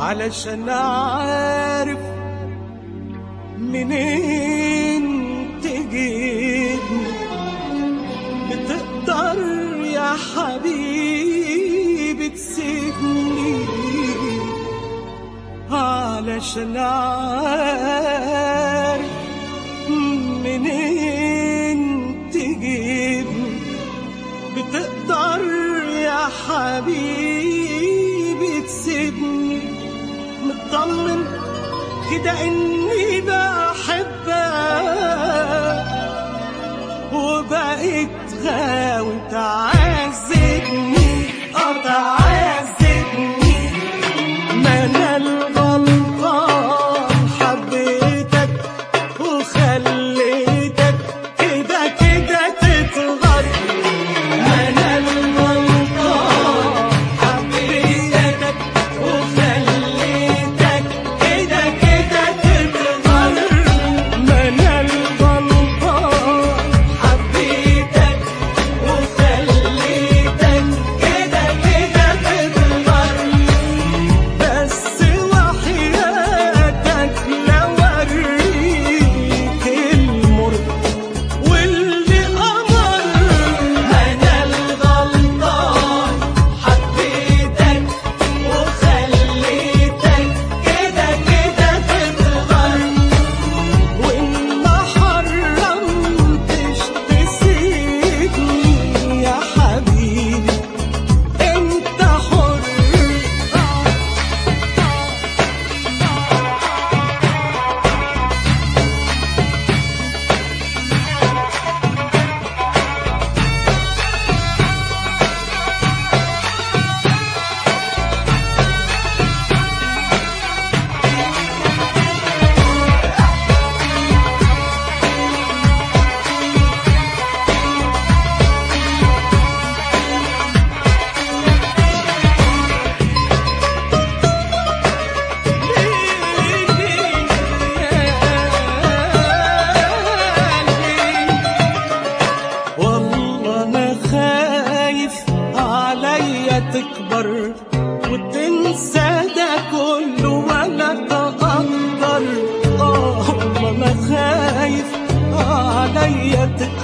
علشان عارف منين تجيبني بتقدر يا حبيبي تسيبني علشان عارف منين تجيبني بتقدر يا حبيبي تسيبني مطمن كده اني بحبك وبقيت غاوي تعذبني اه تعذبني ما انا الغلطان حبيتك وخليتك كده كده تتغر ما انا الغلطان حبيتك وخليتك كده كده تتغر ما انا الغلطان حبيتك وخليتك كده كده تتغر بس وحياتك لو اوريك المر واللي امر انا الغلطان حبيتك وخليتك كده كده تتغر وان ما حرمتش تسيبني يا حبيبي انت حر والله انا خايف عليا تكبر وتنسى ده كله ولا تقدر اه والله انا خايف عليا تكبر